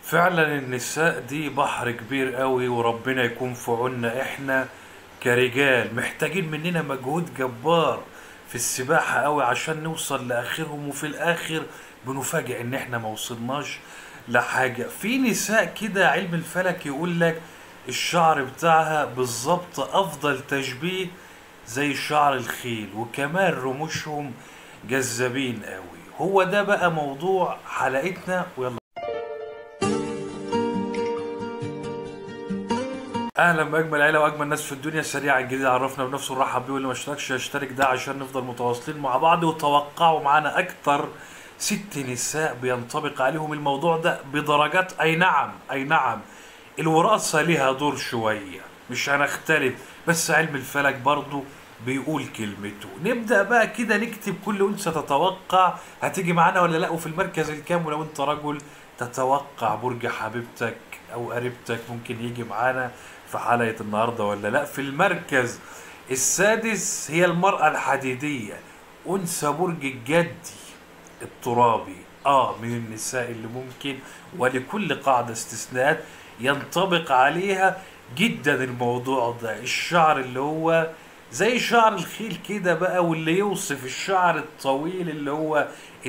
فعلا النساء دي بحر كبير قوي وربنا يكون في عوننا احنا كرجال محتاجين مننا مجهود جبار في السباحة قوي عشان نوصل لآخرهم وفي الآخر بنفاجئ إن إحنا ما وصلناش لحاجة في نساء كده علم الفلك يقول لك الشعر بتاعها بالظبط أفضل تشبيه زي شعر الخيل وكمان رموشهم جذابين قوي هو ده بقى موضوع حلقتنا ويلا اهلا باجمل عيله واجمل ناس في الدنيا سريعا جديد عرفنا بنفسه ونرحب بيه واللي ما اشتركش يشترك ده عشان نفضل متواصلين مع بعض وتوقعوا معانا اكتر ست نساء بينطبق عليهم الموضوع ده بدرجات اي نعم اي نعم الوراثه ليها دور شويه مش هنختلف بس علم الفلك برضه بيقول كلمته نبدا بقى كده نكتب كل انثى تتوقع هتيجي معانا ولا لا وفي المركز الكام ولو انت رجل تتوقع برج حبيبتك او قريبتك ممكن يجي معانا في حلقه النهارده ولا لا في المركز السادس هي المراه الحديديه انثى برج الجدي الترابي اه من النساء اللي ممكن ولكل قاعده استثناءات ينطبق عليها جدا الموضوع ده الشعر اللي هو زي شعر الخيل كده بقى واللي يوصف الشعر الطويل اللي هو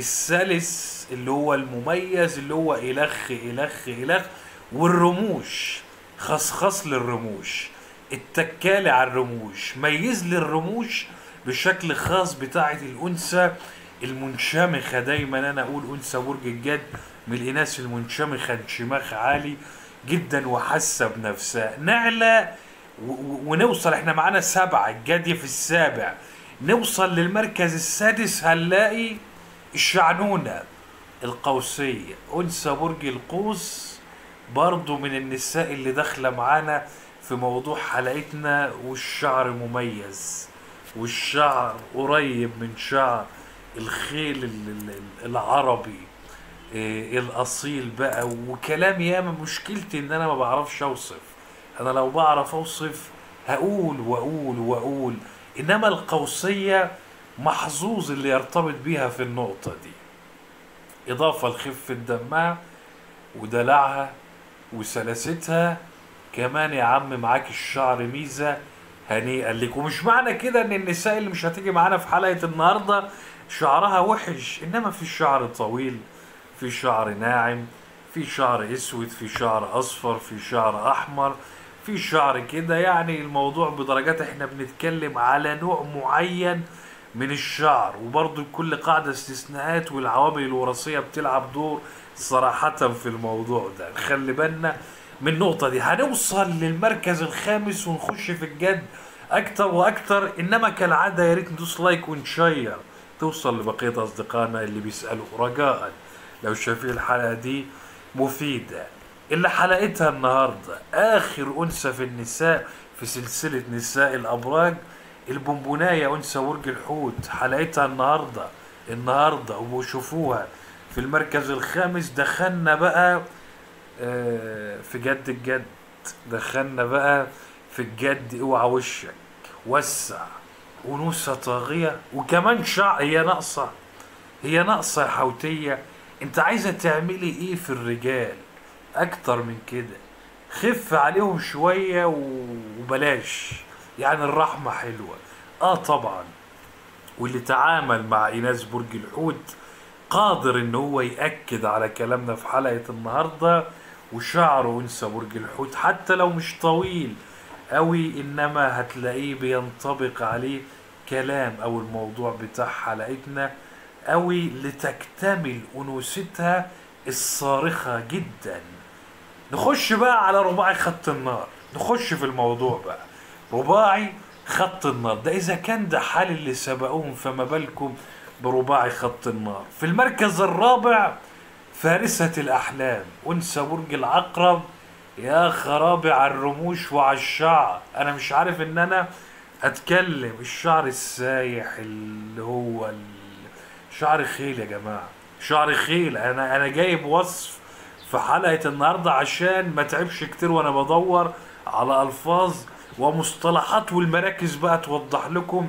السلس اللي هو المميز اللي هو إلخ إلخ إلخ والرموش خصخص للرموش التكالي على الرموش ميز للرموش بشكل خاص بتاعة الأنثى المنشمخة دايما أنا أقول أنثى برج الجد من الإناث المنشمخة انشماخ عالي جدا وحاسة بنفسها نعلى و- و- ونوصل احنا معانا سبعة الجدي في السابع نوصل للمركز السادس هنلاقي الشعنونة القوسية أنثى برج القوس برضو من النساء اللي داخلة معانا في موضوع حلقتنا والشعر مميز والشعر قريب من شعر الخيل ال- ال- العربي إيه، الأصيل بقى وكلام ياما مشكلتي إن أنا ما بعرفش أوصف أنا لو بعرف أوصف هقول وأقول وأقول إنما القوسية محظوظ اللي يرتبط بيها في النقطة دي إضافة لخفة دمها ودلعها وسلاستها كمان يا عم معاك الشعر ميزة هنيئا لك ومش معنى كده ان النساء اللي مش هتيجي معانا في حلقة النهاردة شعرها وحش انما في شعر طويل في شعر ناعم في شعر اسود في شعر اصفر في شعر احمر في شعر كده يعني الموضوع بدرجات احنا بنتكلم على نوع معين من الشعر وبرضه كل قاعدة استثناءات والعوامل الوراثية بتلعب دور صراحة في الموضوع ده نخلي بالنا من النقطة دي هنوصل للمركز الخامس ونخش في الجد أكتر وأكتر إنما كالعادة يا ريت ندوس لايك ونشير توصل لبقية أصدقائنا اللي بيسألوا رجاء لو شايفين الحلقة دي مفيدة اللي حلقتها النهاردة آخر أنثى في النساء في سلسلة نساء الأبراج البونبوناية أنثى برج الحوت حلقتها النهاردة النهاردة وشوفوها في المركز الخامس دخلنا بقى آه، في جد الجد دخلنا بقى في الجد اوعى وشك وسع ونوسة طاغية وكمان شعر هي ناقصة هي ناقصة يا حوتية انت عايزة تعملي ايه في الرجال اكتر من كده خف عليهم شوية و- وبلاش يعني الرحمة حلوة اه طبعا واللي تعامل مع إناث برج الحوت قادر ان هو يأكد على كلامنا في حلقة النهاردة وشعره انثى برج الحوت حتى لو مش طويل قوي انما هتلاقيه بينطبق عليه كلام او الموضوع بتاع حلقتنا قوي لتكتمل انوثتها الصارخة جدا نخش بقى على رباعي خط النار نخش في الموضوع بقى رباعي خط النار ده اذا كان ده حال اللي سبقوهم فما بالكم برباعي خط النار في المركز الرابع فارسة الأحلام أنثى برج العقرب يا خرابي على الرموش وعلى الشعر أنا مش عارف إن أنا أتكلم الشعر السايح اللي هو ال- شعر خيل يا جماعة شعر خيل أنا أنا جايب وصف في حلقة النهاردة عشان ما تعبش كتير وأنا بدور على ألفاظ ومصطلحات والمراكز بقى توضح لكم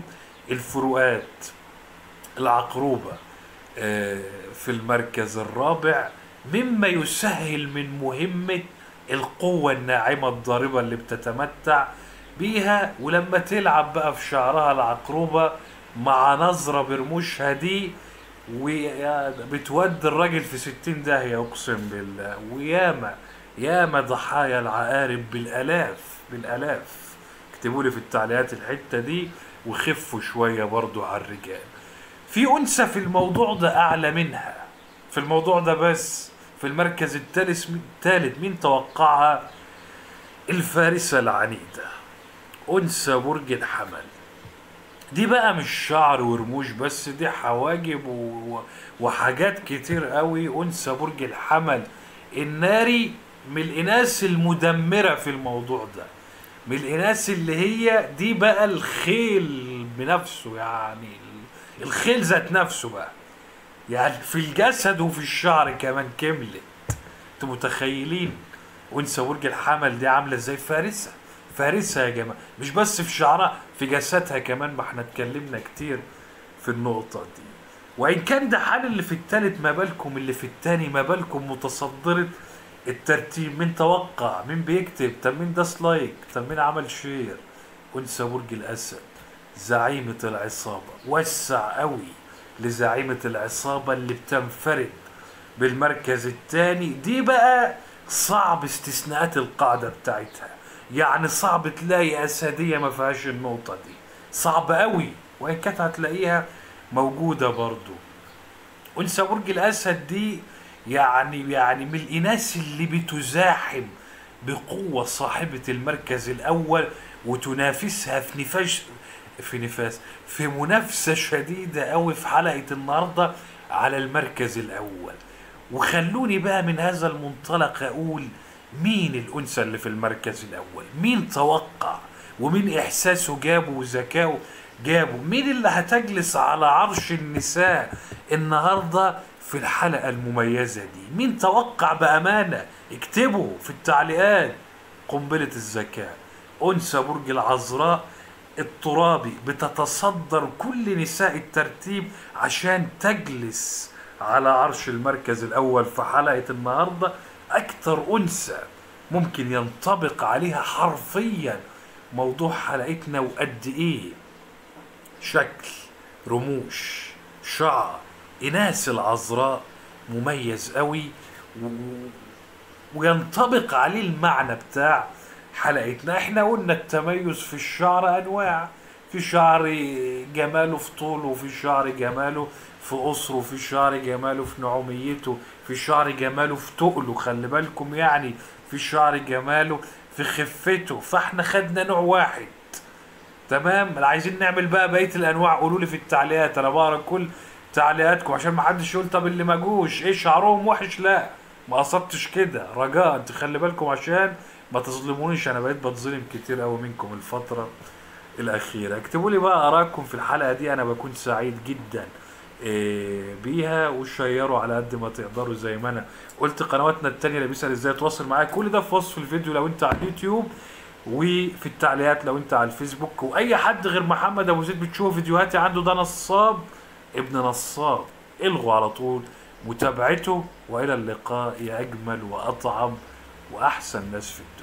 الفروقات العقروبة آه، في المركز الرابع مما يسهل من مهمة القوة الناعمة الضاربة اللي بتتمتع بيها ولما تلعب بقى في شعرها العقروبة مع نظرة برموشها دي وبتودي الراجل في ستين داهية أقسم بالله وياما ياما ضحايا العقارب بالآلاف بالآلاف اكتبوا لي في التعليقات الحتة دي وخفوا شوية برضو على الرجال في أنثى في الموضوع ده أعلى منها في الموضوع ده بس في المركز الثالث الثالث مين توقعها الفارسة العنيدة أنثى برج الحمل دي بقى مش شعر ورموش بس دي حواجب و... وحاجات كتير قوي أنثى برج الحمل الناري من الإناث المدمرة في الموضوع ده من الإناث اللي هي دي بقى الخيل بنفسه يعني الخيل ذات نفسه بقى يعني في الجسد وفي الشعر كمان كملت انتوا متخيلين وانثى برج الحمل دي عامله ازاي فارسه فارسه يا جماعه مش بس في شعرها في جسدها كمان ما احنا اتكلمنا كتير في النقطه دي وان كان ده حال اللي في التالت ما بالكم اللي في التاني ما بالكم متصدره الترتيب مين توقع مين بيكتب طب مين داس لايك طب مين عمل شير انثى برج الاسد زعيمه العصابه وسع قوي لزعيمة العصابة اللي بتنفرد بالمركز الثاني دي بقى صعب استثناءات القاعدة بتاعتها يعني صعب تلاقي أسدية ما فيهاش النقطة دي صعب قوي وإن كانت هتلاقيها موجودة برضو أنثى برج الأسد دي يعني يعني من الإناث اللي بتزاحم بقوة صاحبة المركز الأول وتنافسها في نفاش في نفاس في منافسة شديدة قوي في حلقة النهاردة على المركز الأول وخلوني بقى من هذا المنطلق أقول مين الأنثى اللي في المركز الأول مين توقع ومين إحساسه جابه وذكائه جابه مين اللي هتجلس على عرش النساء النهاردة في الحلقة المميزة دي مين توقع بأمانة اكتبوا في التعليقات قنبلة الذكاء أنثى برج العذراء الترابي بتتصدر كل نساء الترتيب عشان تجلس على عرش المركز الأول في حلقة النهاردة أكثر أنثى ممكن ينطبق عليها حرفيا موضوع حلقتنا وقد إيه شكل رموش شعر إناث العذراء مميز قوي و... وينطبق عليه المعنى بتاع حلقتنا احنا قلنا التميز في الشعر انواع في شعر جماله في طوله وفي شعر جماله في قصره في شعر جماله في نعوميته في شعر جماله في تقله خلي بالكم يعني في شعر جماله في خفته فاحنا خدنا نوع واحد تمام عايزين نعمل بقى بقيه الانواع قولوا لي في التعليقات انا بقرا كل تعليقاتكم عشان ما حدش يقول طب اللي ما جوش ايه شعرهم وحش لا ما قصدتش كده رجاء تخلي بالكم عشان ما تظلمونيش انا بقيت بتظلم كتير قوي منكم الفتره الاخيره اكتبوا لي بقى ارائكم في الحلقه دي انا بكون سعيد جدا إيه بيها وشيروا على قد ما تقدروا زي ما انا قلت قنواتنا التانية اللي بيسال ازاي اتواصل معايا كل ده في وصف الفيديو لو انت على اليوتيوب وفي التعليقات لو انت على الفيسبوك واي حد غير محمد ابو زيد بتشوف فيديوهاتي عنده ده نصاب ابن نصاب الغوا على طول متابعته والى اللقاء يا اجمل واطعم واحسن ناس في الدنيا